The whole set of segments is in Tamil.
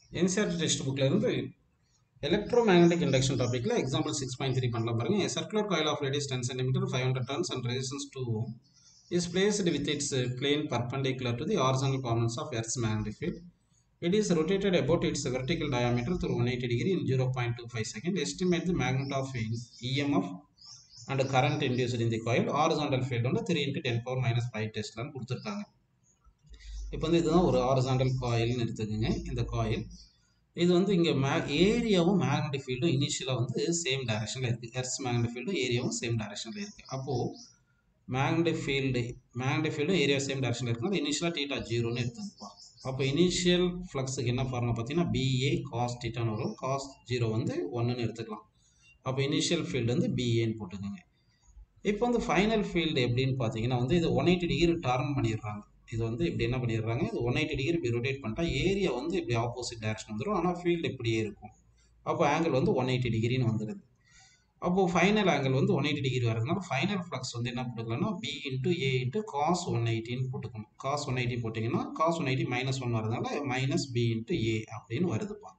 என்சிஆர்டி டெக்ஸ்ட் புக்கில் இருந்து எலக்ட்ரோ மேக்னெட்டிக் இண்டக்ஷன் டாப்பிக்கில் எக்ஸாம்பிள் சிக்ஸ் பாயிண்ட் த்ரீ பண்ணலாம் பாருங்க A circular coil of radius 10 cm 500 turns and resistance 2 ohm is placed with its uh, plane perpendicular to the horizontal components of Earth's magnetic field. It is rotated about its vertical diameter through 180 degree in 0.25 second. Estimate the magnet of EMF and current induced in the coil. Horizontal field வந்து 3 into 10 power minus 5 டெஸ்ட்லான்னு கொடுத்துருக்காங்க இப்போ வந்து இதுதான் ஒரு ஹாரிசாண்டல் காயில்னு எடுத்துக்கோங்க இந்த காயில் இது வந்து இங்கே மே ஏரியாவும் மேக்னெட்டிக் ஃபீல்டும் இனிஷியலாக வந்து சேம் டைரக்ஷனில் இருக்குது எர்ஸ் மேக்னெட்டிக் ஃபீல்டும் ஏரியாவும் சேம் டைரக்ஷனில் இருக்குது அப்போது மேக்னெட்டிக் ஃபீல்டு மேக்னெட்டிக் ஃபீல்டும் ஏரியா சேம் டைரக்ஷனில் இருக்குனால இனிஷியலாக டீட்டா ஜீரோன்னு எடுத்துப்பா அப்போ இனிஷியல் ஃப்ளக்ஸுக்கு என்ன ஃபார்முலா பார்த்தீங்கன்னா பிஏ காஸ் டீட்டான்னு வரும் காஸ் ஜீரோ வந்து ஒன்றுன்னு எடுத்துக்கலாம் அப்போ இனிஷியல் ஃபீல்டு வந்து பிஏன்னு போட்டுக்கோங்க இப்போ வந்து ஃபைனல் ஃபீல்டு எப்படின்னு பார்த்தீங்கன்னா வந்து இது ஒன் எயிட்டி டிகிரி டர்ன் பண்ணிடுறாங்க இது வந்து இப்படி என்ன பண்ணிடுறாங்க இது ஒன் எயிட்டி டிகிரி இப்படி ரொட்டேட் பண்ணிட்டா ஏரியா வந்து இப்படி ஆப்போசிட் டைரக்ஷன் வந்துடும் ஆனால் ஃபீல்டு இப்படியே இருக்கும் அப்போ ஆங்கிள் வந்து ஒன் எயிட்டி டிகிரின்னு வந்துடுது அப்போது ஃபைனல் ஆங்கிள் வந்து ஒன் எயிட்டி டிகிரி வரதுனால ஃபைனல் ஃப்ளக்ஸ் வந்து என்ன போட்டுக்கலாம்னா B into A into cos one எயிட்டின்னு போட்டுக்கணும் காஸ் ஒன் எயிட்டி போட்டிங்கன்னா cos one eighty minus one வரதுனால மைனஸ் பி இன்ட்டு ஏ அப்படின்னு வருதுப்பா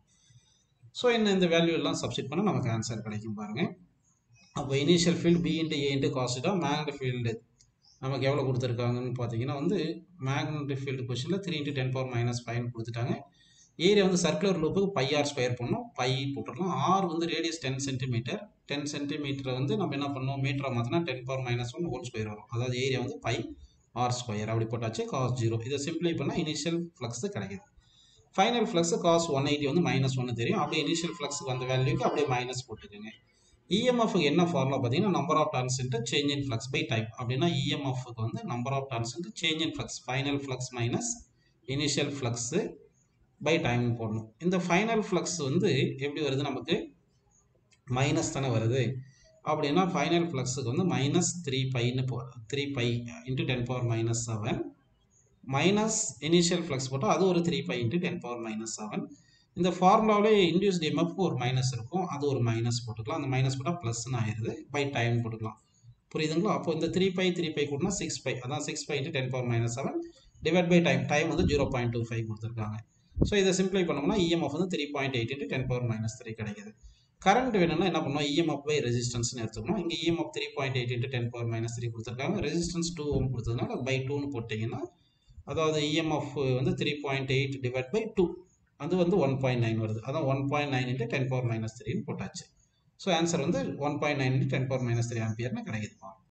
ஸோ என்ன இந்த வேல்யூ எல்லாம் சப்ஸ்டிட் பண்ணால் நமக்கு ஆன்சர் கிடைக்கும் பாருங்கள் அப்போ initial field B into A into காஸ்ட்டா மேக்னெட் ஃபீல்டு நமக்கு எவ்வளோ கொடுத்துருக்காங்கன்னு பார்த்தீங்கன்னா வந்து மேக்னெட்டிக் ஃபீல்டு கொஷனில் three into ten power minus ஃபைவ்னு கொடுத்துட்டாங்க ஏரியா வந்து சர்க்குலர் லூப்புக்கு பை ஆர் ஸ்கொயர் பண்ணோம் பை போட்டுடலாம் ஆர் வந்து ரேடியஸ் டென் சென்டிமீட்டர் டென் சென்டிமீட்டரை வந்து நம்ம என்ன பண்ணோம் மீட்டரை மாற்றினா ten power minus one whole square வரும் அதாவது ஏரியா வந்து பை ஆர் ஸ்கொயர் அப்படி போட்டாச்சு காஸ் ஜீரோ இதை சிம்பிளை பண்ணால் இனிஷியல் ஃப்ளக்ஸ் கிடைக்குது final flux cos one eighty வந்து மைனஸ் ஒன்று தெரியும் அப்படியே இனிஷியல் ஃப்ளக்ஸுக்கு அந்த வேல்யூக்கு அப்படியே மைனஸ் போட்டுக்கோங்க இஎம்எஃப்க்கு என்ன ஃபார்முலா பார்த்தீங்கன்னா number of turns into change in flux by time அப்படின்னா இஎம்எஃப்க்கு வந்து number of turns into change in flux final flux minus initial flux by time போடணும் இந்த ஃபைனல் ஃப்ளக்ஸ் வந்து எப்படி வருது நமக்கு மைனஸ் தானே வருது அப்படின்னா ஃபைனல் ஃப்ளக்ஸுக்கு வந்து மைனஸ் த்ரீ பைன்னு போ three pi into ten power minus seven minus initial flux போட்டால் அது ஒரு three pi into ten power minus seven இந்த ஃபார்முலாவிலே இன்டியூஸ்ட் எம்எஃப்க்கு ஒரு மைனஸ் இருக்கும் அது ஒரு மைனஸ் போட்டுக்கலாம் அந்த மைனஸ் போட்டால் ப்ளஸ்ன்னு ஆயிடுது பை டைம் போட்டுக்கலாம் புரியுதுங்களா அப்போ இந்த த்ரீ பை த்ரீ பை கூட்டினா சிக்ஸ் பை அதான் six pi into ten power minus seven divide by time time வந்து ஜீரோ பாயிண்ட் டூ ஃபைவ் கொடுத்துருக்காங்க ஸோ இதை சிம்பிளை பண்ணோம்னா இஎம்எஃப் வந்து three point eight into ten power minus three கிடைக்குது கரண்ட் வேணும்னா என்ன பண்ணுவோம் இஎம்எஃப் பை ரெசிஸ்டன்ஸ்னு எடுத்துக்கணும் இங்கே EMF three point eight into ten power minus three கொடுத்துருக்காங்க ரெசிஸ்டன்ஸ் டூ ஓம் கொடுத்ததுனால பை டூன்னு போட்டிங்கன்னா அதாவது இஎம்எஃப் வந்து three point eight divide by two அது வந்து ஒன் பாயிண்ட் நைன் வருது அதான் one point nine into ten power minus த்ரீன்னு போட்டாச்சு ஸோ ஆன்சர் வந்து one point nine into ten power minus three ஆம்பியர்னு கிடைக்குதுப்பா